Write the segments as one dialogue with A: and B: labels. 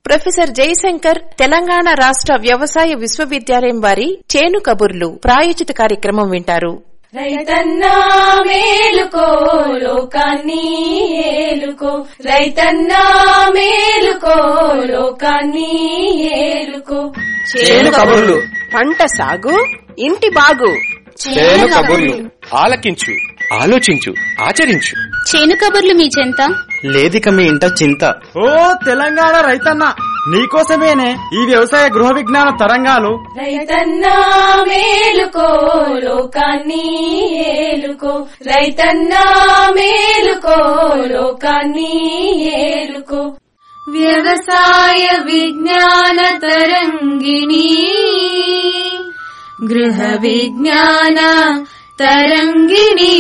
A: professor Jayashankar Telangana రాష్ట్ర వ్యవసాయ విశ్వవిద్యాలయం వారి చేను కబుర్లు ప్రాయోజిత కార్యక్రమం వింటారు
B: రైతన్నా మేలుకో లోకాన్ని ఏలుకో రైతన్నా మేలుకో లోకాన్ని ఏలుకో
C: చేను కబుర్లు
D: పంట సాగు ఇంటి బాగు
C: చేను కబుర్లు ఆలకించు ఆలోచించు ఆచరించు
E: చేను కబుర్లు మీ చెంత
F: లేదిక మీ ఇంట చింత
G: ఓ తెలంగాణ రైతన్న నీకోసమేనే ఈ వ్యవసాయ గృహ విజ్ఞాన తరంగాలు
B: రైతన్నా మేలుకో లోకాన్ని ఏలుకో రైతన్నా మేలుకో లోకాన్ని ఏలుకో వ్యవసాయ విజ్ఞాన తరంగిణి గృహ విజ్ఞాన తరంగిణి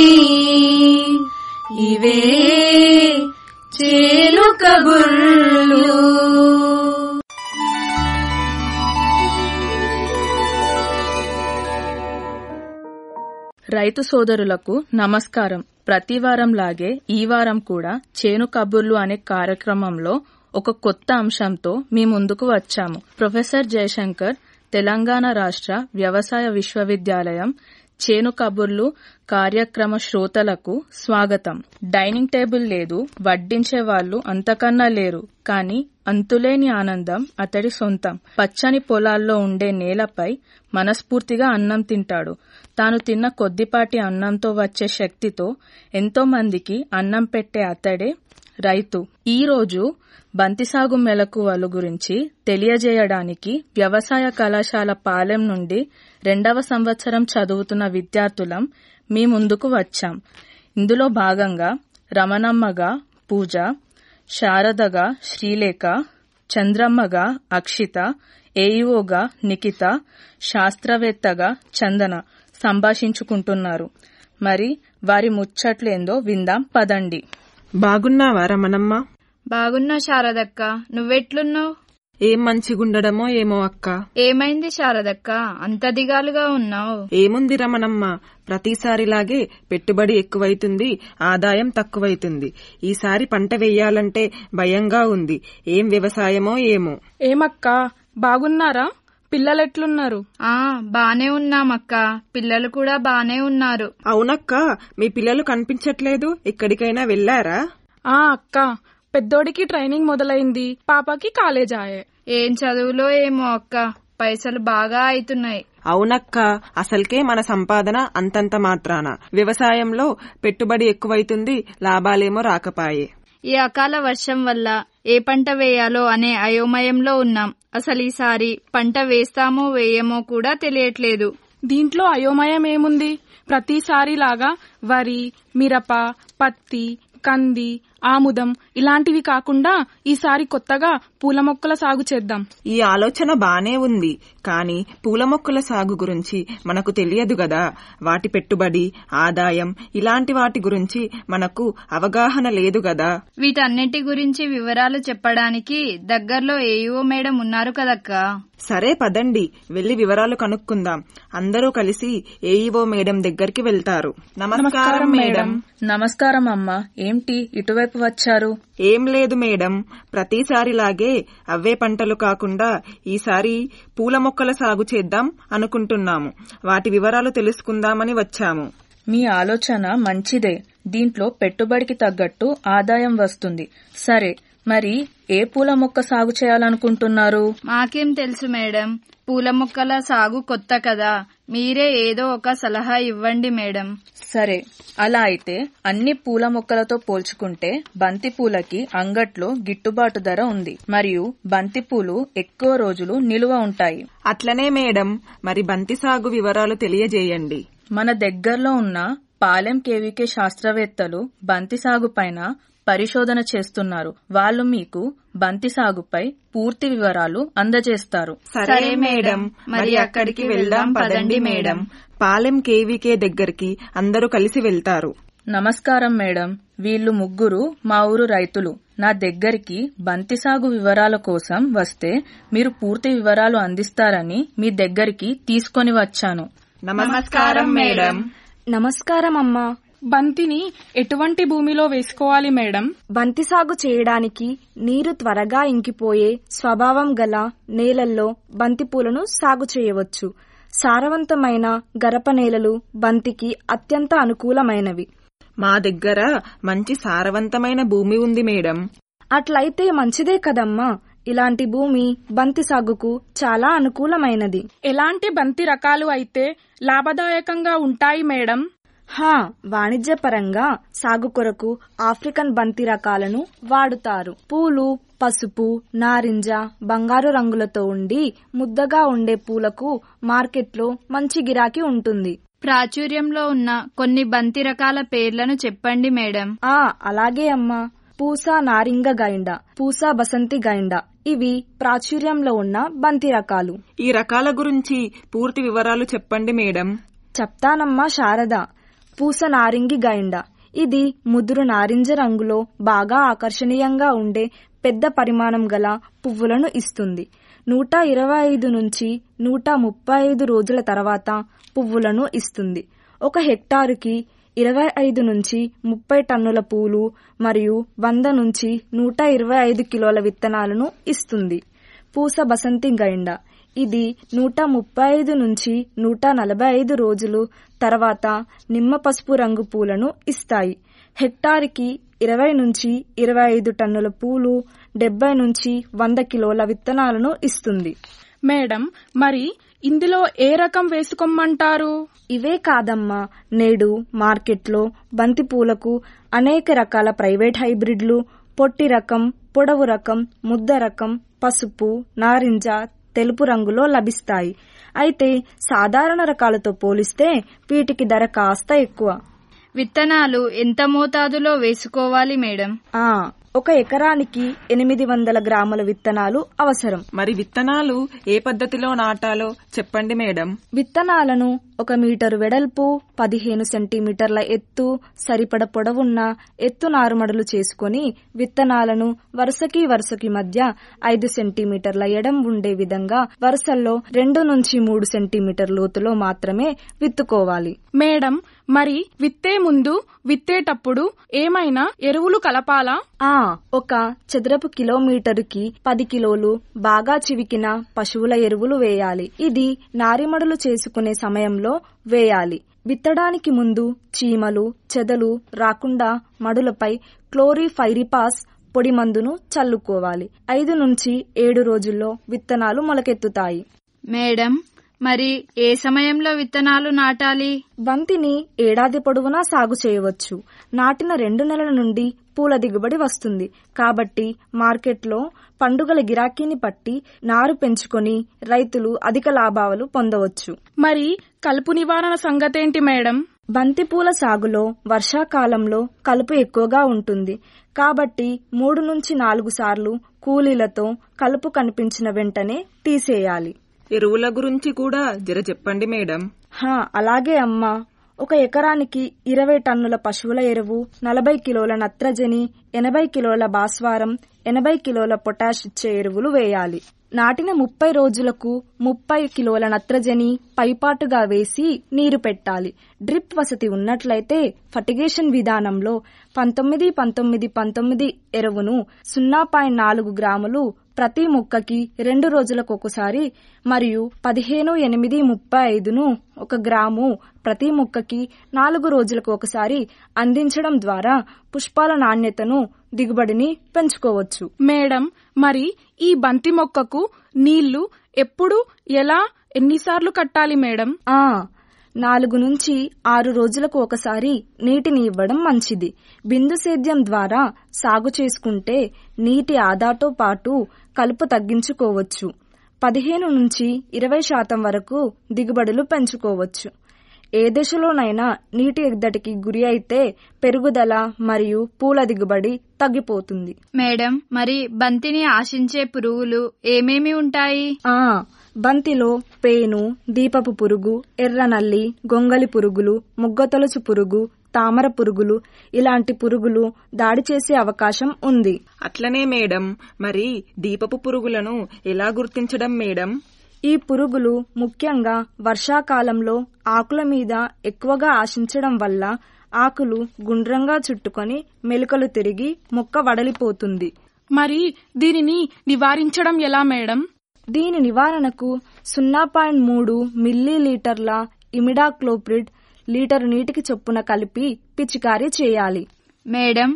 B: ఇవే చేలు కబుర్లు
H: రైతు సోదరులకు నమస్కారం ప్రతి వారం లాగే ఈ వారం కూడా చేను కబుర్లు అనే కార్యక్రమంలో ఒక కొత్త అంశంతో మీ ముందుకు వచ్చాము ప్రొఫెసర్ జయశంకర్ తెలంగాణ రాష్ట్ర వ్యవసాయ విశ్వవిద్యాలయం చేను కబుర్లు కార్యక్రమ శ్రోతలకు స్వాగతం డైనింగ్ టేబుల్ లేదు వడ్డించే వాళ్ళు అంతకన్నా లేరు కానీ అంతులేని ఆనందం అతడి సొంతం పచ్చని పొలాల్లో ఉండే నేలపై మనస్ఫూర్తిగా అన్నం తింటాడు తాను తిన్న కొద్దిపాటి అన్నంతో వచ్చే శక్తితో ఎంతో మందికి అన్నం పెట్టే అతడే రైతు ఈ రోజు బంతిసాగు మెలకువలు గురించి తెలియజేయడానికి వ్యవసాయ కళాశాల పాలెం నుండి రెండవ సంవత్సరం చదువుతున్న విద్యార్థులం మీ ముందుకు వచ్చాం ఇందులో భాగంగా రమణమ్మగా పూజ శారదగా శ్రీలేఖ చంద్రమ్మగా అక్షిత ఏఈఓగా నిఖిత శాస్త్రవేత్తగా చందన సంభాషించుకుంటున్నారు మరి వారి ముచ్చట్లేందో విందాం పదండి
I: బాగున్నావా రమణమ్మ
J: బాగున్నా శారదక్క నువ్వెట్లున్నావు
I: ఏం మంచిగుండడమో ఏమో అక్క
J: ఏమైంది శారదక్క అంత దిగాలుగా ఉన్నావు
I: ఏముంది రమణమ్మ ప్రతిసారిలాగే పెట్టుబడి ఎక్కువైతుంది ఆదాయం తక్కువైతుంది ఈసారి పంట వెయ్యాలంటే భయంగా ఉంది ఏం వ్యవసాయమో ఏమో
K: ఏమక్క బాగున్నారా పిల్లలెట్లున్నారు
J: ఆ బానే ఉన్నామక్క పిల్లలు కూడా బానే ఉన్నారు
I: అవునక్క మీ పిల్లలు కనిపించట్లేదు ఎక్కడికైనా వెళ్లారా
K: ఆ అక్క పెద్దోడికి ట్రైనింగ్ మొదలైంది పాపకి కాలేజ్ ఆయే
J: ఏం చదువులో ఏమో అక్క పైసలు బాగా అయితున్నాయి
I: అవునక్క అసల్కే మన సంపాదన అంతంత మాత్రాన వ్యవసాయంలో పెట్టుబడి ఎక్కువైతుంది లాభాలేమో రాకపాయే
J: ఈ అకాల వర్షం వల్ల ఏ పంట వేయాలో అనే అయోమయంలో ఉన్నాం అసలు ఈసారి పంట వేస్తామో వేయమో కూడా తెలియట్లేదు
K: దీంట్లో అయోమయం ఏముంది ప్రతిసారిలాగా వరి మిరప పత్తి కంది ఆముదం ఇలాంటివి కాకుండా ఈసారి కొత్తగా పూల మొక్కల సాగు చేద్దాం
I: ఈ ఆలోచన బానే ఉంది కానీ పూల మొక్కల సాగు గురించి మనకు తెలియదు గదా వాటి పెట్టుబడి ఆదాయం ఇలాంటి వాటి గురించి మనకు అవగాహన లేదు గదా
J: వీటన్నిటి గురించి వివరాలు చెప్పడానికి దగ్గరలో ఏఈఓ మేడం ఉన్నారు కదక్కా
I: సరే పదండి వెళ్లి వివరాలు కనుక్కుందాం అందరూ కలిసి ఏఈఓ మేడం దగ్గరికి వెళ్తారు నమస్కారం మేడం
H: నమస్కారం అమ్మా ఏంటి ఇటువైపు వచ్చారు
I: ఏం లేదు మేడం ప్రతిసారిలాగే అవే పంటలు కాకుండా ఈసారి పూల మొక్కల సాగు చేద్దాం అనుకుంటున్నాము వాటి వివరాలు తెలుసుకుందామని వచ్చాము
H: మీ ఆలోచన మంచిదే దీంట్లో పెట్టుబడికి తగ్గట్టు ఆదాయం వస్తుంది సరే మరి ఏ పూల మొక్క సాగు చేయాలనుకుంటున్నారు
J: మాకేం తెలుసు మేడం పూల మొక్కల సాగు కొత్త కదా మీరే ఏదో ఒక సలహా ఇవ్వండి మేడం
H: సరే అలా అయితే అన్ని పూల మొక్కలతో పోల్చుకుంటే బంతి పూలకి అంగట్లో గిట్టుబాటు ధర ఉంది మరియు బంతి పూలు ఎక్కువ రోజులు నిలువ ఉంటాయి
I: అట్లనే మేడం మరి బంతి సాగు వివరాలు తెలియజేయండి
H: మన దగ్గరలో ఉన్న పాలెం కేవీకే శాస్త్రవేత్తలు బంతి సాగు పైన పరిశోధన చేస్తున్నారు వాళ్ళు మీకు బంతి సాగుపై పూర్తి వివరాలు అందజేస్తారు
I: సరే మేడం మరి అక్కడికి వెళ్దాం పదండి మేడం పాలెం కేవీకే దగ్గరికి అందరూ కలిసి వెళ్తారు
H: నమస్కారం మేడం వీళ్ళు ముగ్గురు మా ఊరు రైతులు నా దగ్గరికి బంతి సాగు వివరాల కోసం వస్తే మీరు పూర్తి వివరాలు అందిస్తారని మీ దగ్గరికి తీసుకొని వచ్చాను
I: నమస్కారం మేడం
L: నమస్కారం అమ్మా
K: బంతిని ఎటువంటి భూమిలో వేసుకోవాలి మేడం
L: బంతి సాగు చేయడానికి నీరు త్వరగా ఇంకిపోయే స్వభావం గల నేలల్లో బంతి పూలను సాగు చేయవచ్చు సారవంతమైన గరప నేలలు బంతికి అత్యంత అనుకూలమైనవి
I: మా దగ్గర మంచి సారవంతమైన భూమి ఉంది మేడం
L: అట్లయితే మంచిదే కదమ్మా ఇలాంటి భూమి బంతి సాగుకు చాలా అనుకూలమైనది
K: ఎలాంటి బంతి రకాలు అయితే లాభదాయకంగా ఉంటాయి మేడం
L: హా వాణిజ్యపరంగా సాగు కొరకు ఆఫ్రికన్ బంతి రకాలను వాడుతారు పూలు పసుపు నారింజ బంగారు రంగులతో ఉండి ముద్దగా ఉండే పూలకు మార్కెట్లో మంచి గిరాకీ ఉంటుంది
J: ప్రాచుర్యంలో ఉన్న కొన్ని బంతి రకాల పేర్లను చెప్పండి మేడం
L: ఆ అలాగే అమ్మా పూసా నారింగ గైండ పూసా బసంతి గైండ ఇవి ప్రాచుర్యంలో ఉన్న బంతి రకాలు
I: ఈ రకాల గురించి పూర్తి వివరాలు చెప్పండి మేడం
L: చెప్తానమ్మా శారద పూస నారింగి గైండ ఇది ముదురు నారింజ రంగులో బాగా ఆకర్షణీయంగా ఉండే పెద్ద పరిమాణం గల పువ్వులను ఇస్తుంది నూట ఇరవై ఐదు నుంచి నూట ముప్పై ఐదు రోజుల తర్వాత పువ్వులను ఇస్తుంది ఒక హెక్టారుకి ఇరవై ఐదు నుంచి ముప్పై టన్నుల పూలు మరియు వంద నుంచి నూట ఇరవై ఐదు కిలోల విత్తనాలను ఇస్తుంది పూస బసంతి గైండ ఇది నూట ముప్పై ఐదు నుంచి నూట నలభై ఐదు రోజులు తర్వాత నిమ్మ పసుపు రంగు పూలను ఇస్తాయి హెక్టారుకి ఇరవై నుంచి ఇరవై ఐదు టన్నుల పూలు డెబ్బై నుంచి వంద కిలోల విత్తనాలను ఇస్తుంది
K: మేడం మరి ఇందులో ఏ రకం వేసుకోమంటారు
L: ఇవే కాదమ్మా నేడు మార్కెట్లో బంతి పూలకు అనేక రకాల ప్రైవేట్ హైబ్రిడ్లు పొట్టి రకం పొడవు రకం ముద్ద రకం పసుపు నారింజ తెలుపు రంగులో లభిస్తాయి అయితే సాధారణ రకాలతో పోలిస్తే వీటికి ధర కాస్త ఎక్కువ
J: విత్తనాలు ఎంత మోతాదులో వేసుకోవాలి మేడం
L: ఆ ఒక ఎకరానికి ఎనిమిది వందల గ్రాముల విత్తనాలు అవసరం
I: మరి విత్తనాలు ఏ పద్ధతిలో నాటాలో చెప్పండి మేడం
L: విత్తనాలను ఒక మీటరు వెడల్పు పదిహేను సెంటీమీటర్ల ఎత్తు సరిపడ పొడవున్న ఎత్తు నారుమడులు చేసుకుని విత్తనాలను వరుసకి వరుసకి మధ్య ఐదు సెంటీమీటర్ల ఎడం ఉండే విధంగా వరుసల్లో రెండు నుంచి మూడు సెంటీమీటర్ లోతులో మాత్రమే విత్తుకోవాలి
K: మేడం మరి విత్తే ముందు విత్తేటప్పుడు ఏమైనా ఎరువులు కలపాలా
L: ఆ ఒక చదరపు కిలోమీటరుకి పది కిలోలు బాగా చివికిన పశువుల ఎరువులు వేయాలి ఇది నారిమడులు చేసుకునే సమయంలో వేయాలి విత్తడానికి ముందు చీమలు చెదలు రాకుండా మడులపై క్లోరిఫైరిపాస్ పొడి మందును చల్లుకోవాలి ఐదు నుంచి ఏడు రోజుల్లో విత్తనాలు మొలకెత్తుతాయి
J: మేడం మరి ఏ సమయంలో విత్తనాలు నాటాలి
L: బంతిని ఏడాది పొడవునా సాగు చేయవచ్చు నాటిన రెండు నెలల నుండి పూల దిగుబడి వస్తుంది కాబట్టి మార్కెట్లో పండుగల గిరాకీని పట్టి నారు పెంచుకొని రైతులు అధిక లాభాలు పొందవచ్చు
K: మరి కలుపు నివారణ సంగతేంటి మేడం
L: బంతిపూల సాగులో వర్షాకాలంలో కలుపు ఎక్కువగా ఉంటుంది కాబట్టి మూడు నుంచి నాలుగు సార్లు కూలీలతో కలుపు కనిపించిన వెంటనే తీసేయాలి
I: ఎరువుల గురించి కూడా జర చెప్పండి మేడం
L: హా అలాగే అమ్మా ఒక ఎకరానికి ఇరవై టన్నుల పశువుల ఎరువు నలభై కిలోల నత్రజని ఎనభై కిలోల భాస్వారం ఎనభై కిలోల పొటాష్ ఇచ్చే ఎరువులు వేయాలి నాటిన ముప్పై రోజులకు ముప్పై కిలోల నత్రజని పైపాటుగా వేసి నీరు పెట్టాలి డ్రిప్ వసతి ఉన్నట్లయితే ఫర్టిగేషన్ విధానంలో పంతొమ్మిది పంతొమ్మిది పంతొమ్మిది ఎరువును సున్నా పాయింట్ నాలుగు గ్రాములు ప్రతి మొక్కకి రెండు రోజులకు ఒకసారి మరియు పదిహేను ఎనిమిది ముప్పై ఐదును ఒక గ్రాము ప్రతి మొక్కకి నాలుగు రోజులకు ఒకసారి అందించడం ద్వారా పుష్పాల నాణ్యతను దిగుబడిని పెంచుకోవచ్చు
K: మేడం మరి ఈ బంతి మొక్కకు నీళ్లు ఎప్పుడు ఎలా ఎన్నిసార్లు కట్టాలి మేడం
L: ఆ నాలుగు నుంచి ఆరు రోజులకు ఒకసారి నీటిని ఇవ్వడం మంచిది బిందు సేద్యం ద్వారా సాగు చేసుకుంటే నీటి ఆదాతో పాటు కలుపు తగ్గించుకోవచ్చు పదిహేను నుంచి ఇరవై శాతం వరకు దిగుబడులు పెంచుకోవచ్చు ఏ దశలోనైనా నీటి ఎద్దడికి గురి అయితే పెరుగుదల మరియు పూల దిగుబడి తగ్గిపోతుంది
J: మేడం మరి బంతిని ఆశించే పురుగులు ఏమేమి ఉంటాయి
L: ఆ బంతిలో పేను దీపపు పురుగు ఎర్రనల్లి గొంగలి పురుగులు ముగ్గతొలచు పురుగు తామర పురుగులు ఇలాంటి పురుగులు దాడి చేసే అవకాశం ఉంది
I: అట్లనే మేడం మరి దీపపు పురుగులను ఎలా గుర్తించడం మేడం
L: ఈ పురుగులు ముఖ్యంగా వర్షాకాలంలో ఆకుల మీద ఎక్కువగా ఆశించడం వల్ల ఆకులు గుండ్రంగా చుట్టుకొని మెలికలు తిరిగి మొక్క వడలిపోతుంది
K: మరి దీనిని నివారించడం ఎలా మేడం
L: దీని నివారణకు సున్నా పాయింట్ మూడు మిల్లీ లీటర్ల ఇమిడాక్లోప్రిడ్ లీటరు నీటికి చొప్పున కలిపి పిచికారీ చేయాలి
J: మేడం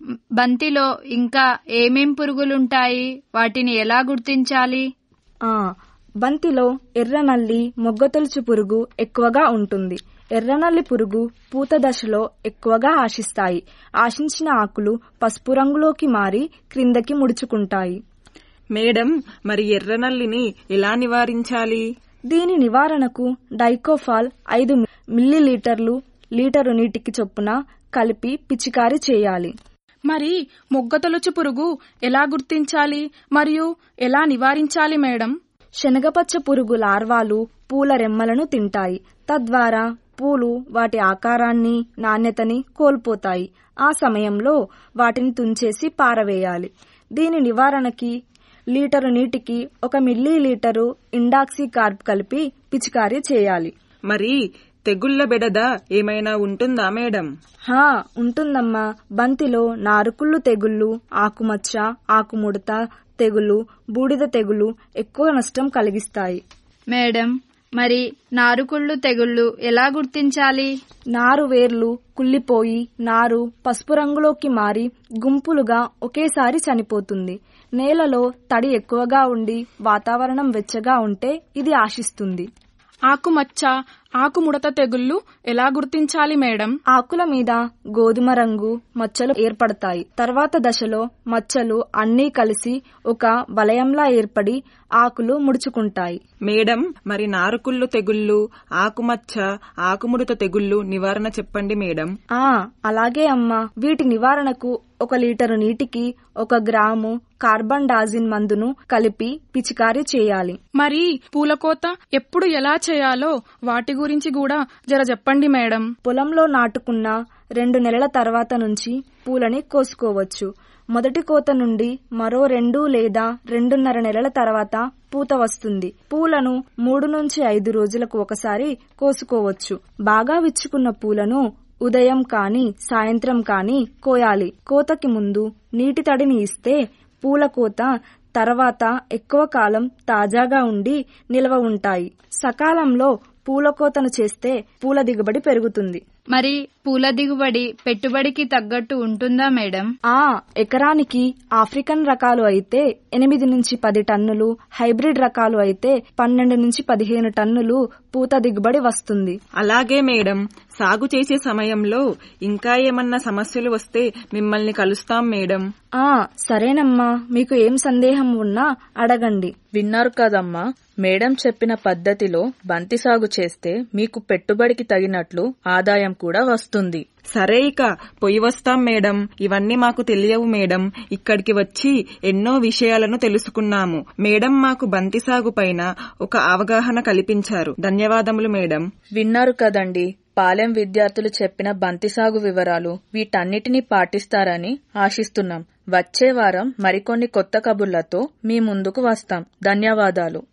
J: బంతిలో ఇంకా ఏమేం పురుగులుంటాయి వాటిని ఎలా గుర్తించాలి
L: ఆ బంతిలో ఎర్రనల్లి మొగ్గతొలుచు పురుగు ఎక్కువగా ఉంటుంది ఎర్రనల్లి పురుగు పూత దశలో ఎక్కువగా ఆశిస్తాయి ఆశించిన ఆకులు పసుపు రంగులోకి మారి క్రిందకి ముడుచుకుంటాయి
I: మేడం మరి ఎర్రనల్లిని ఎలా నివారించాలి
L: దీని నివారణకు డైకోఫాల్ ఐదు మిల్లీలీటర్లు లీటరు నీటికి చొప్పున కలిపి పిచికారీ చేయాలి
K: మరి మొగ్గతొలుచు పురుగు ఎలా గుర్తించాలి మరియు ఎలా నివారించాలి మేడం
L: శనగపచ్చ పురుగు లార్వాలు పూల రెమ్మలను తింటాయి తద్వారా పూలు వాటి ఆకారాన్ని నాణ్యతని కోల్పోతాయి ఆ సమయంలో వాటిని తుంచేసి పారవేయాలి దీని నివారణకి లీటరు నీటికి ఒక మిల్లీ లీటరు ఇండాక్సీ కార్బ్ కలిపి పిచికారీ చేయాలి
I: మరి తెగుళ్ల బెడద ఏమైనా ఉంటుందా మేడం
L: హా ఉంటుందమ్మా బంతిలో నారుకుళ్ళు తెగుళ్ళు ఆకుమచ్చ ఆకుముడత తెగులు బూడిద తెగులు ఎక్కువ నష్టం కలిగిస్తాయి
J: మేడం మరి నారుకుళ్ళు తెగుళ్ళు ఎలా గుర్తించాలి
L: నారు వేర్లు కుళ్ళిపోయి నారు పసుపు రంగులోకి మారి గుంపులుగా ఒకేసారి చనిపోతుంది నేలలో తడి ఎక్కువగా ఉండి వాతావరణం వెచ్చగా ఉంటే ఇది ఆశిస్తుంది
K: ఆకుమచ్చ ఆకుముడత తెగుళ్ళు ఎలా గుర్తించాలి మేడం
L: ఆకుల మీద గోధుమ రంగు మచ్చలు ఏర్పడతాయి తర్వాత దశలో మచ్చలు అన్నీ కలిసి ఒక వలయంలా ఏర్పడి ఆకులు ముడుచుకుంటాయి
I: మేడం మరి నారుకుళ్ళు తెగుళ్ళు ఆకుమచ్చ ఆకుముడత తెగుళ్ళు నివారణ చెప్పండి మేడం
L: ఆ అలాగే అమ్మా వీటి నివారణకు ఒక లీటరు నీటికి ఒక గ్రాము కార్బన్ డాజిన్ మందును కలిపి పిచికారీ చేయాలి
K: మరి పూలకోత ఎప్పుడు ఎలా చేయాలో వాటి గురించి కూడా జర చెప్పండి మేడం
L: పొలంలో నాటుకున్న రెండు నెలల తర్వాత నుంచి పూలని కోసుకోవచ్చు మొదటి కోత నుండి మరో రెండు లేదా రెండున్నర నెలల తర్వాత పూత వస్తుంది పూలను మూడు నుంచి ఐదు రోజులకు ఒకసారి కోసుకోవచ్చు బాగా విచ్చుకున్న పూలను ఉదయం కాని సాయంత్రం కాని కోయాలి కోతకి ముందు నీటి తడిని ఇస్తే పూల కోత తర్వాత ఎక్కువ కాలం తాజాగా ఉండి నిల్వ ఉంటాయి సకాలంలో పూల కోతను చేస్తే పూల దిగుబడి పెరుగుతుంది
J: మరి పూల దిగుబడి పెట్టుబడికి తగ్గట్టు ఉంటుందా మేడం
L: ఆ ఎకరానికి ఆఫ్రికన్ రకాలు అయితే ఎనిమిది నుంచి పది టన్నులు హైబ్రిడ్ రకాలు అయితే పన్నెండు నుంచి పదిహేను టన్నులు పూత దిగుబడి వస్తుంది
I: అలాగే మేడం సాగు చేసే సమయంలో ఇంకా ఏమన్నా సమస్యలు వస్తే మిమ్మల్ని కలుస్తాం మేడం
L: ఆ సరేనమ్మా మీకు ఏం సందేహం ఉన్నా అడగండి
H: విన్నారు కదమ్మా మేడం చెప్పిన పద్ధతిలో బంతి సాగు చేస్తే మీకు పెట్టుబడికి తగినట్లు ఆదాయం కూడా వస్తుంది
I: సరే ఇక పొయ్యి వస్తాం మేడం ఇవన్నీ మాకు తెలియవు మేడం ఇక్కడికి వచ్చి ఎన్నో విషయాలను తెలుసుకున్నాము మేడం మాకు బంతి సాగు పైన ఒక అవగాహన కల్పించారు ధన్యవాదములు మేడం
H: విన్నారు కదండి పాలెం విద్యార్థులు చెప్పిన బంతి సాగు వివరాలు వీటన్నిటినీ పాటిస్తారని ఆశిస్తున్నాం వచ్చే వారం మరికొన్ని కొత్త కబుర్లతో మీ ముందుకు వస్తాం ధన్యవాదాలు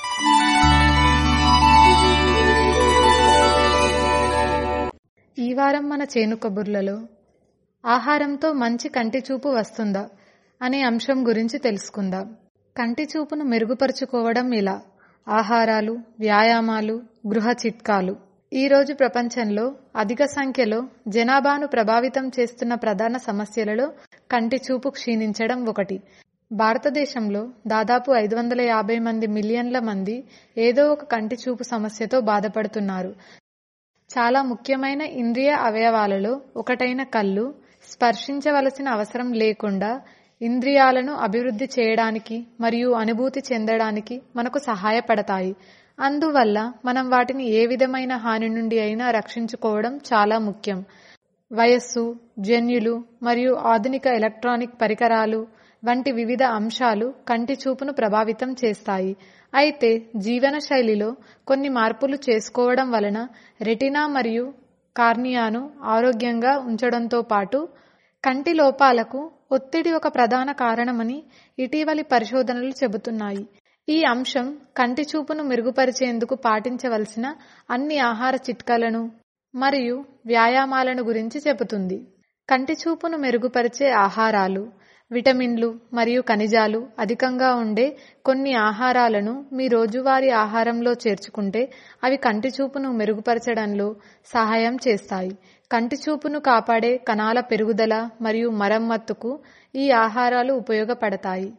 M: ఈ వారం మన చేను కబుర్లలో ఆహారంతో మంచి కంటి చూపు వస్తుందా అనే అంశం గురించి తెలుసుకుందాం కంటి చూపును మెరుగుపరుచుకోవడం ఇలా ఆహారాలు వ్యాయామాలు గృహ చిట్కాలు ఈ రోజు ప్రపంచంలో అధిక సంఖ్యలో జనాభాను ప్రభావితం చేస్తున్న ప్రధాన సమస్యలలో కంటి చూపు క్షీణించడం ఒకటి భారతదేశంలో దాదాపు ఐదు వందల యాభై మంది మిలియన్ల మంది ఏదో ఒక కంటి చూపు సమస్యతో బాధపడుతున్నారు చాలా ముఖ్యమైన ఇంద్రియ అవయవాలలో ఒకటైన కళ్ళు స్పర్శించవలసిన అవసరం లేకుండా ఇంద్రియాలను అభివృద్ధి చేయడానికి మరియు అనుభూతి చెందడానికి మనకు సహాయపడతాయి అందువల్ల మనం వాటిని ఏ విధమైన హాని నుండి అయినా రక్షించుకోవడం చాలా ముఖ్యం వయస్సు జన్యులు మరియు ఆధునిక ఎలక్ట్రానిక్ పరికరాలు వంటి వివిధ అంశాలు కంటి చూపును ప్రభావితం చేస్తాయి అయితే జీవన శైలిలో కొన్ని మార్పులు చేసుకోవడం వలన రెటినా మరియు కార్నియాను ఆరోగ్యంగా ఉంచడంతో పాటు కంటి లోపాలకు ఒత్తిడి ఒక ప్రధాన కారణమని ఇటీవలి పరిశోధనలు చెబుతున్నాయి ఈ అంశం కంటి చూపును మెరుగుపరిచేందుకు పాటించవలసిన అన్ని ఆహార చిట్కాలను మరియు వ్యాయామాలను గురించి చెబుతుంది కంటి చూపును మెరుగుపరిచే ఆహారాలు విటమిన్లు మరియు ఖనిజాలు అధికంగా ఉండే కొన్ని ఆహారాలను మీ రోజువారీ ఆహారంలో చేర్చుకుంటే అవి కంటి చూపును మెరుగుపరచడంలో సహాయం చేస్తాయి కంటి చూపును కాపాడే కణాల పెరుగుదల మరియు మరమ్మత్తుకు ఈ ఆహారాలు ఉపయోగపడతాయి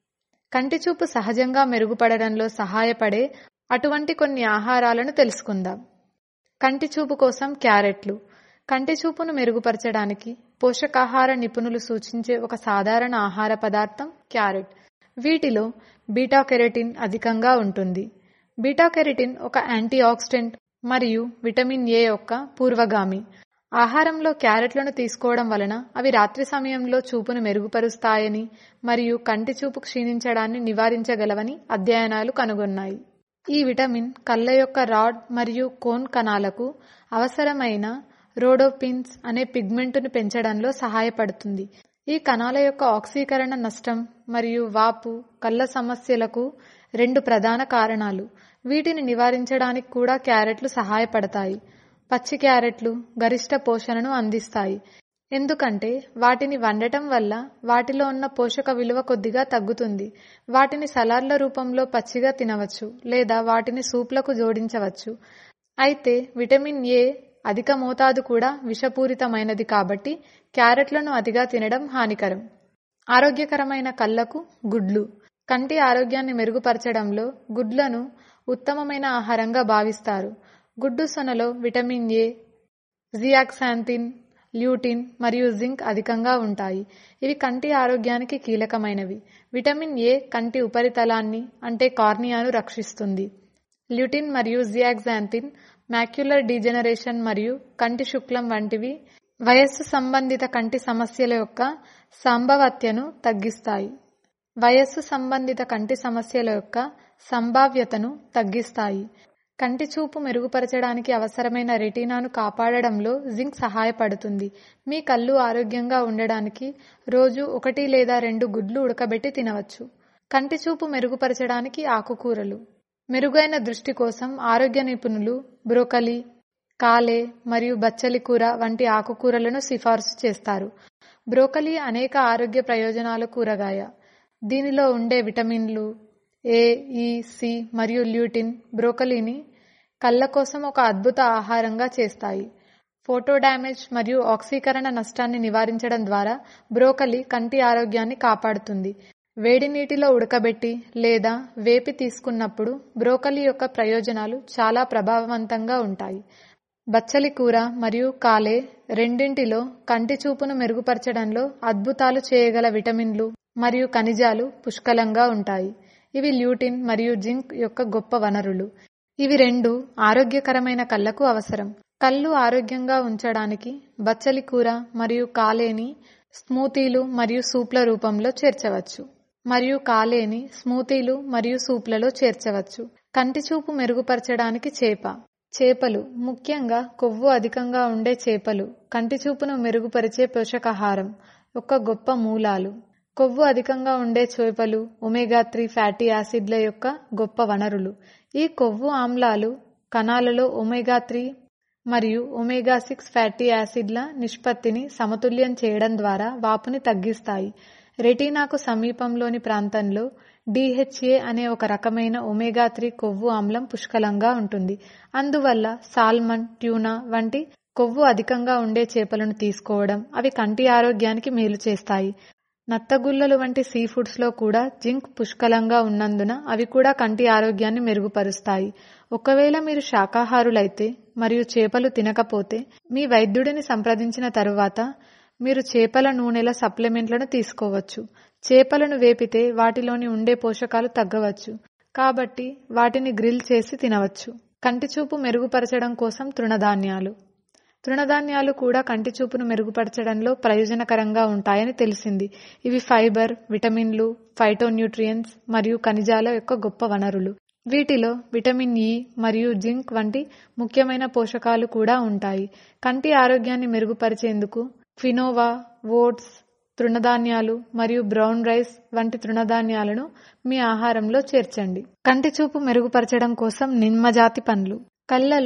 M: కంటి చూపు సహజంగా మెరుగుపడడంలో సహాయపడే అటువంటి కొన్ని ఆహారాలను తెలుసుకుందాం కంటి చూపు కోసం క్యారెట్లు కంటి చూపును మెరుగుపరచడానికి పోషకాహార నిపుణులు సూచించే ఒక సాధారణ ఆహార పదార్థం క్యారెట్ వీటిలో బీటా కెరటిన్ అధికంగా ఉంటుంది బీటా కెరటిన్ ఒక యాంటీ ఆక్సిడెంట్ మరియు విటమిన్ ఏ యొక్క పూర్వగామి ఆహారంలో క్యారెట్లను తీసుకోవడం వలన అవి రాత్రి సమయంలో చూపును మెరుగుపరుస్తాయని మరియు కంటి చూపు క్షీణించడాన్ని నివారించగలవని అధ్యయనాలు కనుగొన్నాయి ఈ విటమిన్ కళ్ళ యొక్క రాడ్ మరియు కోన్ కణాలకు అవసరమైన రోడోపిన్స్ అనే పిగ్మెంటును పెంచడంలో సహాయపడుతుంది ఈ కణాల యొక్క ఆక్సీకరణ నష్టం మరియు వాపు కళ్ళ సమస్యలకు రెండు ప్రధాన కారణాలు వీటిని నివారించడానికి కూడా క్యారెట్లు సహాయపడతాయి పచ్చి క్యారెట్లు గరిష్ట పోషణను అందిస్తాయి ఎందుకంటే వాటిని వండటం వల్ల వాటిలో ఉన్న పోషక విలువ కొద్దిగా తగ్గుతుంది వాటిని సలాడ్ల రూపంలో పచ్చిగా తినవచ్చు లేదా వాటిని సూప్లకు జోడించవచ్చు అయితే విటమిన్ ఏ అధిక మోతాదు కూడా విషపూరితమైనది కాబట్టి క్యారెట్లను అతిగా తినడం హానికరం ఆరోగ్యకరమైన కళ్ళకు గుడ్లు కంటి ఆరోగ్యాన్ని మెరుగుపరచడంలో గుడ్లను ఉత్తమమైన ఆహారంగా భావిస్తారు గుడ్డు సొనలో విటమిన్ ఏ జియాక్సాంతిన్ ల్యూటిన్ మరియు జింక్ అధికంగా ఉంటాయి ఇవి కంటి ఆరోగ్యానికి కీలకమైనవి విటమిన్ ఏ కంటి ఉపరితలాన్ని అంటే కార్నియాను రక్షిస్తుంది ల్యూటిన్ మరియు జియాక్సాంతిన్ మాక్యులర్ డీజెనరేషన్ మరియు కంటి శుక్లం వంటివి వయస్సు సంబంధిత కంటి సమస్యల యొక్క సంభవత్యను తగ్గిస్తాయి వయస్సు సంబంధిత కంటి సమస్యల యొక్క సంభావ్యతను తగ్గిస్తాయి కంటి చూపు మెరుగుపరచడానికి అవసరమైన రెటీనాను కాపాడడంలో జింక్ సహాయపడుతుంది మీ కళ్ళు ఆరోగ్యంగా ఉండడానికి రోజు ఒకటి లేదా రెండు గుడ్లు ఉడకబెట్టి తినవచ్చు కంటి చూపు మెరుగుపరచడానికి ఆకుకూరలు మెరుగైన దృష్టి కోసం ఆరోగ్య నిపుణులు బ్రోకలి కాలే మరియు బచ్చలి కూర వంటి ఆకుకూరలను సిఫార్సు చేస్తారు బ్రోకలి అనేక ఆరోగ్య ప్రయోజనాల కూరగాయ దీనిలో ఉండే విటమిన్లు ఏ ఈ సి మరియు ల్యూటిన్ బ్రోకలీని కళ్ళ కోసం ఒక అద్భుత ఆహారంగా చేస్తాయి ఫోటో డ్యామేజ్ మరియు ఆక్సీకరణ నష్టాన్ని నివారించడం ద్వారా బ్రోకలి కంటి ఆరోగ్యాన్ని కాపాడుతుంది వేడి నీటిలో ఉడకబెట్టి లేదా వేపి తీసుకున్నప్పుడు బ్రోకలి యొక్క ప్రయోజనాలు చాలా ప్రభావవంతంగా ఉంటాయి బచ్చలి కూర మరియు కాలే రెండింటిలో కంటి చూపును మెరుగుపరచడంలో అద్భుతాలు చేయగల విటమిన్లు మరియు ఖనిజాలు పుష్కలంగా ఉంటాయి ఇవి ల్యూటిన్ మరియు జింక్ యొక్క గొప్ప వనరులు ఇవి రెండు ఆరోగ్యకరమైన కళ్ళకు అవసరం కళ్ళు ఆరోగ్యంగా ఉంచడానికి బచ్చలి కూర మరియు కాలేని స్మూతీలు మరియు సూప్ల రూపంలో చేర్చవచ్చు మరియు కాలేని స్మూతీలు మరియు సూప్లలో చేర్చవచ్చు కంటి చూపు మెరుగుపరచడానికి చేప చేపలు ముఖ్యంగా కొవ్వు అధికంగా ఉండే చేపలు కంటి చూపును మెరుగుపరిచే పోషకాహారం ఒక గొప్ప మూలాలు కొవ్వు అధికంగా ఉండే చేపలు ఒమేగా త్రీ ఫ్యాటీ యాసిడ్ల యొక్క గొప్ప వనరులు ఈ కొవ్వు ఆమ్లాలు కణాలలో ఒమేగా త్రీ మరియు ఒమేగా సిక్స్ ఫ్యాటీ యాసిడ్ల నిష్పత్తిని సమతుల్యం చేయడం ద్వారా వాపుని తగ్గిస్తాయి రెటీనాకు సమీపంలోని ప్రాంతంలో డిహెచ్ఏ అనే ఒక రకమైన ఒమేగా త్రీ కొవ్వు ఆమ్లం పుష్కలంగా ఉంటుంది అందువల్ల సాల్మన్ ట్యూనా వంటి కొవ్వు అధికంగా ఉండే చేపలను తీసుకోవడం అవి కంటి ఆరోగ్యానికి మేలు చేస్తాయి నత్తగుల్లలు వంటి సీ ఫుడ్స్ లో కూడా జింక్ పుష్కలంగా ఉన్నందున అవి కూడా కంటి ఆరోగ్యాన్ని మెరుగుపరుస్తాయి ఒకవేళ మీరు శాకాహారులైతే మరియు చేపలు తినకపోతే మీ వైద్యుడిని సంప్రదించిన తరువాత మీరు చేపల నూనెల సప్లిమెంట్లను తీసుకోవచ్చు చేపలను వేపితే వాటిలోని ఉండే పోషకాలు తగ్గవచ్చు కాబట్టి వాటిని గ్రిల్ చేసి తినవచ్చు కంటి చూపు మెరుగుపరచడం కోసం తృణధాన్యాలు తృణధాన్యాలు కూడా కంటి చూపును మెరుగుపరచడంలో ప్రయోజనకరంగా ఉంటాయని తెలిసింది ఇవి ఫైబర్ విటమిన్లు ఫైటోన్యూట్రియన్స్ మరియు ఖనిజాల యొక్క గొప్ప వనరులు వీటిలో విటమిన్ ఇ మరియు జింక్ వంటి ముఖ్యమైన పోషకాలు కూడా ఉంటాయి కంటి ఆరోగ్యాన్ని మెరుగుపరిచేందుకు ఫినోవా ఓట్స్ తృణధాన్యాలు మరియు బ్రౌన్ రైస్ వంటి తృణధాన్యాలను మీ ఆహారంలో చేర్చండి కంటి చూపు మెరుగుపరచడం కోసం నిమ్మజాతి పండ్లు కళ్ళలో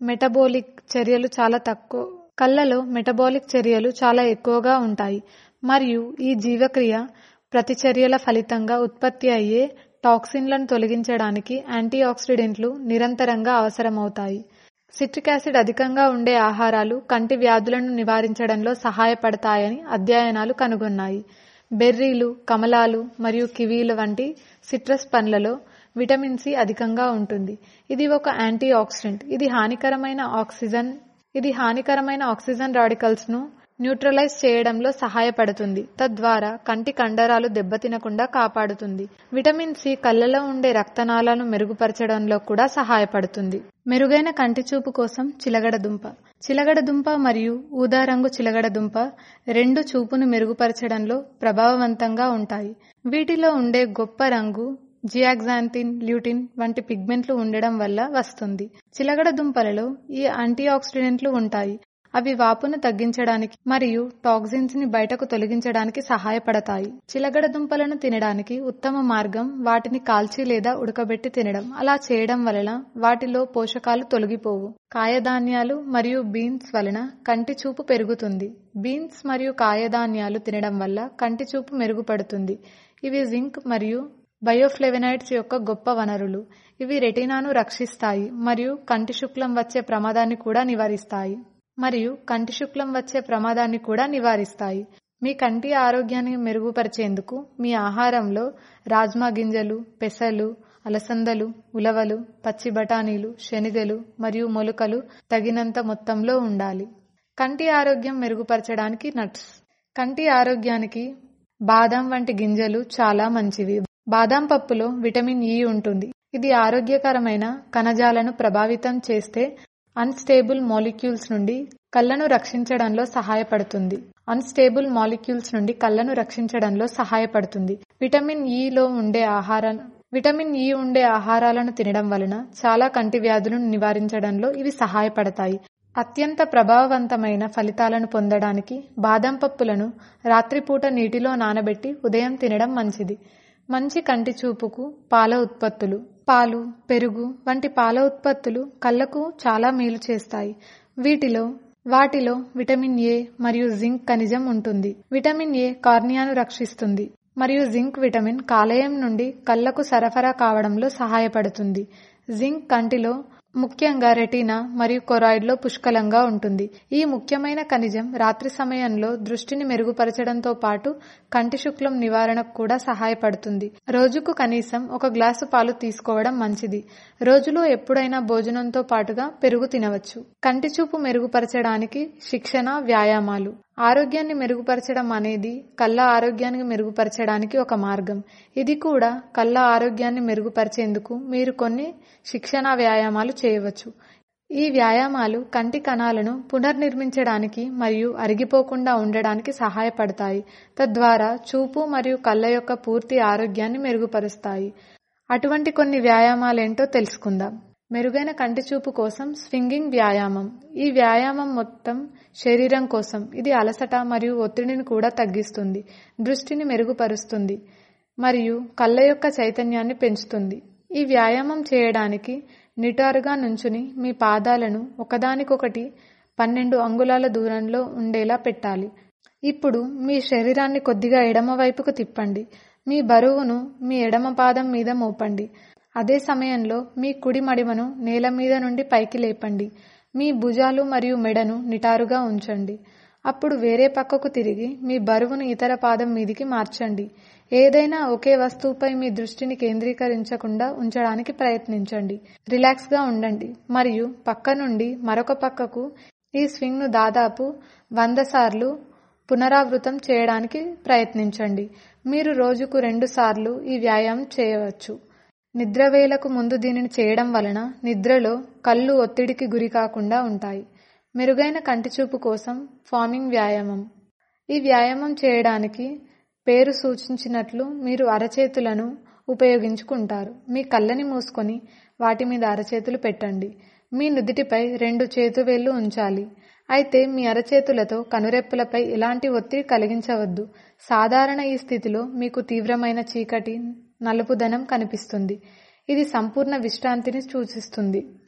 M: మెటబోలిక్ చర్యలు చాలా తక్కువ కళ్ళలో మెటబాలిక్ చర్యలు చాలా ఎక్కువగా ఉంటాయి మరియు ఈ జీవక్రియ ప్రతిచర్యల ఫలితంగా ఉత్పత్తి అయ్యే టాక్సిన్లను తొలగించడానికి యాంటీ ఆక్సిడెంట్లు నిరంతరంగా అవసరమవుతాయి సిట్రిక్ యాసిడ్ అధికంగా ఉండే ఆహారాలు కంటి వ్యాధులను నివారించడంలో సహాయపడతాయని అధ్యయనాలు కనుగొన్నాయి బెర్రీలు కమలాలు మరియు కివీలు వంటి సిట్రస్ పండ్లలో విటమిన్ సి అధికంగా ఉంటుంది ఇది ఒక యాంటీ ఆక్సిడెంట్ ఇది హానికరమైన ఆక్సిజన్ ఇది హానికరమైన ఆక్సిజన్ రాడికల్స్ ను న్యూట్రలైజ్ చేయడంలో సహాయపడుతుంది తద్వారా కంటి కండరాలు దెబ్బతినకుండా కాపాడుతుంది విటమిన్ సి కళ్ళలో ఉండే రక్తనాళాలను మెరుగుపరచడంలో కూడా సహాయపడుతుంది మెరుగైన కంటి చూపు కోసం చిలగడ దుంప చిలగడ దుంప మరియు ఊదా రంగు చిలగడ దుంప రెండు చూపును మెరుగుపరచడంలో ప్రభావవంతంగా ఉంటాయి వీటిలో ఉండే గొప్ప రంగు జియాగ్జాంతిన్ ల్యూటిన్ వంటి పిగ్మెంట్లు ఉండడం వల్ల వస్తుంది చిలగడ దుంపలలో ఈ యాంటీ ఆక్సిడెంట్లు ఉంటాయి అవి వాపును తగ్గించడానికి మరియు టాక్సిన్స్ ని బయటకు తొలగించడానికి సహాయపడతాయి చిలగడ దుంపలను తినడానికి ఉత్తమ మార్గం వాటిని కాల్చి లేదా ఉడకబెట్టి తినడం అలా చేయడం వలన వాటిలో పోషకాలు తొలగిపోవు కాయధాన్యాలు మరియు బీన్స్ వలన కంటి చూపు పెరుగుతుంది బీన్స్ మరియు కాయధాన్యాలు తినడం వల్ల కంటి చూపు మెరుగుపడుతుంది ఇవి జింక్ మరియు బయోఫ్లెవనైడ్స్ యొక్క గొప్ప వనరులు ఇవి రెటినాను రక్షిస్తాయి మరియు కంటి శుక్లం వచ్చే ప్రమాదాన్ని కూడా నివారిస్తాయి మరియు కంటి శుక్లం వచ్చే ప్రమాదాన్ని కూడా నివారిస్తాయి మీ కంటి ఆరోగ్యాన్ని మెరుగుపరిచేందుకు మీ ఆహారంలో రాజ్మా గింజలు పెసలు అలసందలు ఉలవలు పచ్చి బఠానీలు శనగలు మరియు మొలకలు తగినంత మొత్తంలో ఉండాలి కంటి ఆరోగ్యం మెరుగుపరచడానికి నట్స్ కంటి ఆరోగ్యానికి బాదం వంటి గింజలు చాలా మంచివి బాదం పప్పులో విటమిన్ ఇ ఉంటుంది ఇది ఆరోగ్యకరమైన కణజాలను ప్రభావితం చేస్తే అన్స్టేబుల్ మాలిక్యూల్స్ నుండి కళ్ళను రక్షించడంలో సహాయపడుతుంది అన్స్టేబుల్ మాలిక్యూల్స్ నుండి కళ్ళను రక్షించడంలో సహాయపడుతుంది విటమిన్ ఇలో ఉండే ఆహారం విటమిన్ ఇ ఉండే ఆహారాలను తినడం వలన చాలా కంటి వ్యాధులను నివారించడంలో ఇవి సహాయపడతాయి అత్యంత ప్రభావవంతమైన ఫలితాలను పొందడానికి బాదం పప్పులను రాత్రిపూట నీటిలో నానబెట్టి ఉదయం తినడం మంచిది మంచి కంటి చూపుకు పాల ఉత్పత్తులు పాలు పెరుగు వంటి పాల ఉత్పత్తులు కళ్ళకు చాలా మేలు చేస్తాయి వీటిలో వాటిలో విటమిన్ ఏ మరియు జింక్ ఖనిజం ఉంటుంది విటమిన్ ఏ కార్నియాను రక్షిస్తుంది మరియు జింక్ విటమిన్ కాలేయం నుండి కళ్ళకు సరఫరా కావడంలో సహాయపడుతుంది జింక్ కంటిలో ముఖ్యంగా రెటీనా మరియు కొరాయిడ్లో పుష్కలంగా ఉంటుంది ఈ ముఖ్యమైన ఖనిజం రాత్రి సమయంలో దృష్టిని మెరుగుపరచడంతో పాటు కంటి శుక్లం నివారణకు కూడా సహాయపడుతుంది రోజుకు కనీసం ఒక గ్లాసు పాలు తీసుకోవడం మంచిది రోజులో ఎప్పుడైనా భోజనంతో పాటుగా పెరుగు తినవచ్చు కంటి చూపు మెరుగుపరచడానికి శిక్షణ వ్యాయామాలు ఆరోగ్యాన్ని మెరుగుపరచడం అనేది కళ్ళ ఆరోగ్యాన్ని మెరుగుపరచడానికి ఒక మార్గం ఇది కూడా కళ్ళ ఆరోగ్యాన్ని మెరుగుపరిచేందుకు మీరు కొన్ని శిక్షణ వ్యాయామాలు చేయవచ్చు ఈ వ్యాయామాలు కంటి కణాలను పునర్నిర్మించడానికి మరియు అరిగిపోకుండా ఉండడానికి సహాయపడతాయి తద్వారా చూపు మరియు కళ్ళ యొక్క పూర్తి ఆరోగ్యాన్ని మెరుగుపరుస్తాయి అటువంటి కొన్ని వ్యాయామాలేంటో తెలుసుకుందాం మెరుగైన కంటి చూపు కోసం స్వింగింగ్ వ్యాయామం ఈ వ్యాయామం మొత్తం శరీరం కోసం ఇది అలసట మరియు ఒత్తిడిని కూడా తగ్గిస్తుంది దృష్టిని మెరుగుపరుస్తుంది మరియు కళ్ళ యొక్క చైతన్యాన్ని పెంచుతుంది ఈ వ్యాయామం చేయడానికి నిటారుగా నుంచుని మీ పాదాలను ఒకదానికొకటి పన్నెండు అంగుళాల దూరంలో ఉండేలా పెట్టాలి ఇప్పుడు మీ శరీరాన్ని కొద్దిగా ఎడమ వైపుకు తిప్పండి మీ బరువును మీ ఎడమ పాదం మీద మోపండి అదే సమయంలో మీ కుడి మడిమను నేల మీద నుండి పైకి లేపండి మీ భుజాలు మరియు మెడను నిటారుగా ఉంచండి అప్పుడు వేరే పక్కకు తిరిగి మీ బరువును ఇతర పాదం మీదికి మార్చండి ఏదైనా ఒకే వస్తువుపై మీ దృష్టిని కేంద్రీకరించకుండా ఉంచడానికి ప్రయత్నించండి రిలాక్స్ గా ఉండండి మరియు పక్క నుండి మరొక పక్కకు ఈ స్వింగ్ ను దాదాపు వంద సార్లు పునరావృతం చేయడానికి ప్రయత్నించండి మీరు రోజుకు రెండు సార్లు ఈ వ్యాయామం చేయవచ్చు నిద్రవేళకు ముందు దీనిని చేయడం వలన నిద్రలో కళ్ళు ఒత్తిడికి గురి కాకుండా ఉంటాయి మెరుగైన కంటిచూపు కోసం ఫార్మింగ్ వ్యాయామం ఈ వ్యాయామం చేయడానికి పేరు సూచించినట్లు మీరు అరచేతులను ఉపయోగించుకుంటారు మీ కళ్ళని మూసుకొని వాటి మీద అరచేతులు పెట్టండి మీ నుదిటిపై రెండు చేతువేళ్లు ఉంచాలి అయితే మీ అరచేతులతో కనురెప్పలపై ఎలాంటి ఒత్తిడి కలిగించవద్దు సాధారణ ఈ స్థితిలో మీకు తీవ్రమైన చీకటి నలుపుదనం కనిపిస్తుంది ఇది సంపూర్ణ విశ్రాంతిని సూచిస్తుంది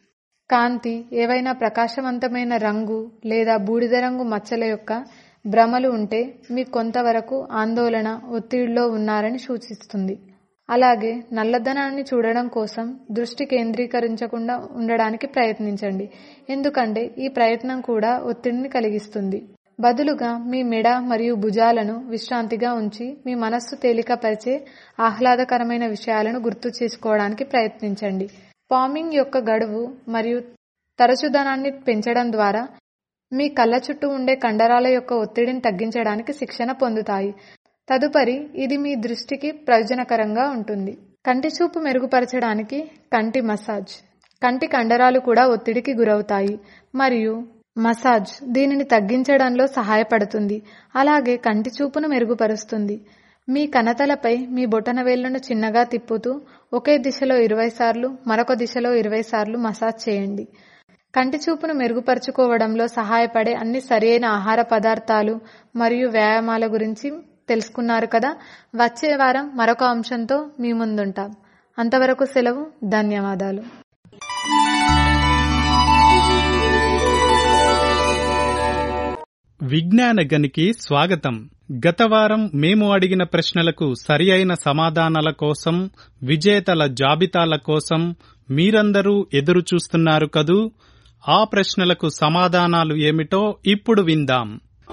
M: కాంతి ఏవైనా ప్రకాశవంతమైన రంగు లేదా బూడిద రంగు మచ్చల యొక్క భ్రమలు ఉంటే మీకు కొంతవరకు ఆందోళన ఒత్తిడిలో ఉన్నారని సూచిస్తుంది అలాగే నల్లధనాన్ని చూడడం కోసం దృష్టి కేంద్రీకరించకుండా ఉండడానికి ప్రయత్నించండి ఎందుకంటే ఈ ప్రయత్నం కూడా ఒత్తిడిని కలిగిస్తుంది బదులుగా మీ మెడ మరియు భుజాలను విశ్రాంతిగా ఉంచి మీ మనస్సు తేలికపరిచే ఆహ్లాదకరమైన విషయాలను గుర్తు చేసుకోవడానికి ప్రయత్నించండి పామింగ్ యొక్క గడువు మరియు తరచుదనాన్ని పెంచడం ద్వారా మీ కళ్ళ చుట్టూ ఉండే కండరాల యొక్క ఒత్తిడిని తగ్గించడానికి శిక్షణ పొందుతాయి తదుపరి ఇది మీ దృష్టికి ప్రయోజనకరంగా ఉంటుంది కంటి చూపు మెరుగుపరచడానికి కంటి మసాజ్ కంటి కండరాలు కూడా ఒత్తిడికి గురవుతాయి మరియు మసాజ్ దీనిని తగ్గించడంలో సహాయపడుతుంది అలాగే కంటి చూపును మెరుగుపరుస్తుంది మీ కనతలపై మీ బొటనవేళ్లను చిన్నగా తిప్పుతూ ఒకే దిశలో ఇరవై సార్లు మరొక దిశలో ఇరవై సార్లు మసాజ్ చేయండి కంటి చూపును మెరుగుపరుచుకోవడంలో సహాయపడే అన్ని సరైన ఆహార పదార్థాలు మరియు వ్యాయామాల గురించి తెలుసుకున్నారు కదా వచ్చే వారం మరొక అంశంతో మీ ముందుంటాం అంతవరకు సెలవు ధన్యవాదాలు
N: విజ్ఞాన గనికి స్వాగతం గత వారం మేము అడిగిన ప్రశ్నలకు సరి అయిన సమాధానాల కోసం విజేతల జాబితాల కోసం మీరందరూ ఎదురు చూస్తున్నారు కదూ ఆ ప్రశ్నలకు సమాధానాలు ఏమిటో ఇప్పుడు విందాం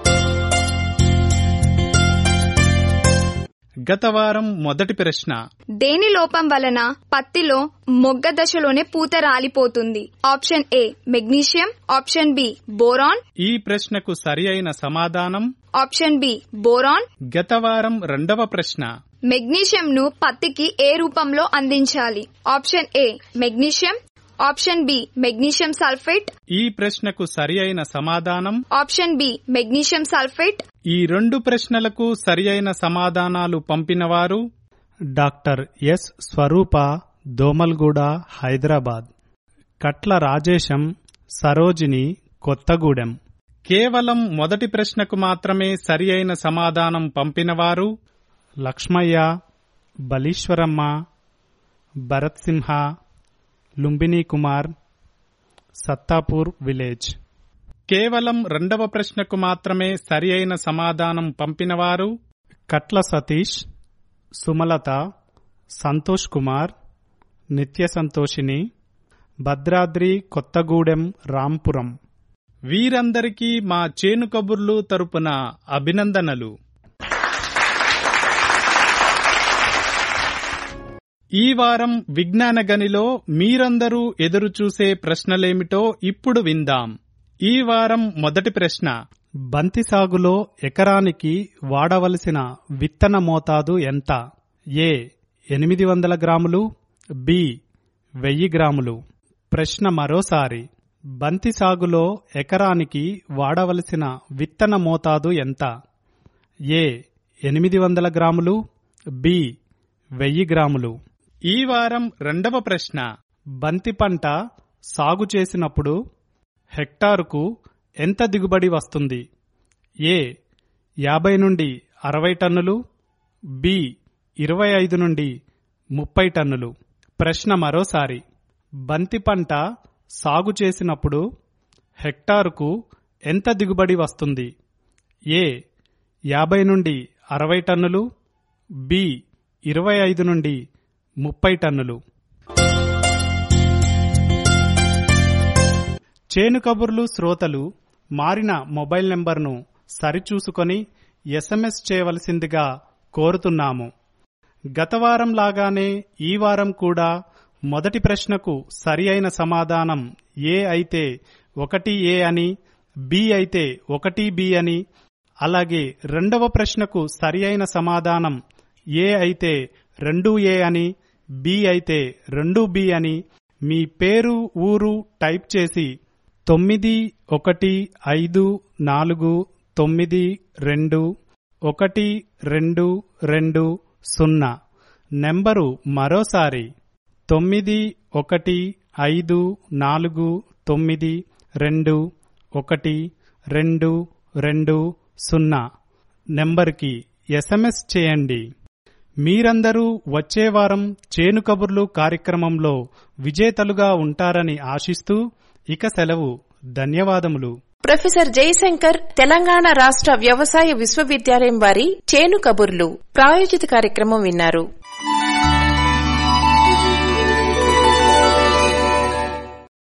N: గత వారం మొదటి ప్రశ్న
J: దేని లోపం వలన పత్తిలో మొగ్గ దశలోనే పూత రాలిపోతుంది option A magnesium option B boron
N: ఈ ప్రశ్నకు సరి అయిన సమాధానం
J: ఆప్షన్ బి బోరాన్
N: గత వారం రెండవ ప్రశ్న
J: మెగ్నీషియం ను పత్తికి ఏ రూపంలో అందించాలి option A magnesium option B magnesium sulphate
N: ఈ ప్రశ్నకు సరి అయిన సమాధానం
J: ఆప్షన్ బి మెగ్నీషియం సల్ఫేట్
N: ఈ రెండు ప్రశ్నలకు సరి అయిన సమాధానాలు పంపినవారు డాక్టర్ ఎస్ స్వరూప దోమల్గూడ హైదరాబాద్ కట్ల రాజేశం సరోజిని కొత్తగూడెం కేవలం మొదటి ప్రశ్నకు మాత్రమే సరి అయిన సమాధానం పంపినవారు లక్ష్మయ్య బలీశ్వరమ్మ భరత్ సింహ లుంబిని కుమార్ సత్తాపూర్ విలేజ్ కేవలం రెండవ ప్రశ్నకు మాత్రమే సరి అయిన సమాధానం పంపినవారు కట్ల సతీష్ సుమలత సంతోష్ కుమార్ నిత్య సంతోషిని భద్రాద్రి కొత్తగూడెం రాంపురం వీరందరికీ మా చేను కబుర్లు తరపున అభినందనలు ఈ వారం విజ్ఞాన గనిలో మీరందరూ ఎదురుచూసే ప్రశ్నలేమిటో ఇప్పుడు విందాం ఈ వారం మొదటి ప్రశ్న బంతి సాగులో ఎకరానికి వాడవలసిన విత్తన మోతాదు ఎంత ఏ ఎనిమిది వందల గ్రాములు బి వెయ్యి గ్రాములు ప్రశ్న మరోసారి బంతి సాగులో ఎకరానికి వాడవలసిన విత్తన మోతాదు ఎంత ఏ ఎనిమిది వందల గ్రాములు బి వెయ్యి గ్రాములు ఈ వారం రెండవ ప్రశ్న బంతి పంట సాగు చేసినప్పుడు హెక్టారుకు ఎంత దిగుబడి వస్తుంది ఏ యాభై నుండి అరవై టన్నులు బి ఇరవై ఐదు నుండి ముప్పై టన్నులు ప్రశ్న మరోసారి బంతి పంట సాగు చేసినప్పుడు హెక్టారుకు ఎంత దిగుబడి వస్తుంది ఏ యాభై నుండి అరవై టన్నులు బి ఇరవై ఐదు నుండి ముప్పై టన్నులు చేను కబుర్లు శ్రోతలు మారిన మొబైల్ నెంబర్ను సరిచూసుకొని ఎస్ఎంఎస్ చేయవలసిందిగా కోరుతున్నాము గత వారం లాగానే ఈ వారం కూడా మొదటి ప్రశ్నకు సరి అయిన సమాధానం ఏ అయితే ఒకటి ఏ అని బి అయితే ఒకటి బి అని అలాగే రెండవ ప్రశ్నకు సరి అయిన సమాధానం ఏ అయితే రెండు ఏ అని బి అయితే రెండు బి అని మీ పేరు ఊరు టైప్ చేసి తొమ్మిది ఒకటి ఐదు నాలుగు తొమ్మిది రెండు ఒకటి రెండు రెండు సున్నా నెంబరు మరోసారి తొమ్మిది ఒకటి ఐదు నాలుగు తొమ్మిది రెండు ఒకటి రెండు రెండు సున్నా నెంబర్కి ఎస్ఎంఎస్ చేయండి మీరందరూ వచ్చే వారం చేను కబుర్లు కార్యక్రమంలో విజేతలుగా ఉంటారని ఆశిస్తూ ఇక సెలవు ధన్యవాదములు
A: ప్రొఫెసర్ జయశంకర్ తెలంగాణ రాష్ట్ర వ్యవసాయ విశ్వవిద్యాలయం వారి చేను కబుర్లు ప్రాయోజిత కార్యక్రమం విన్నారు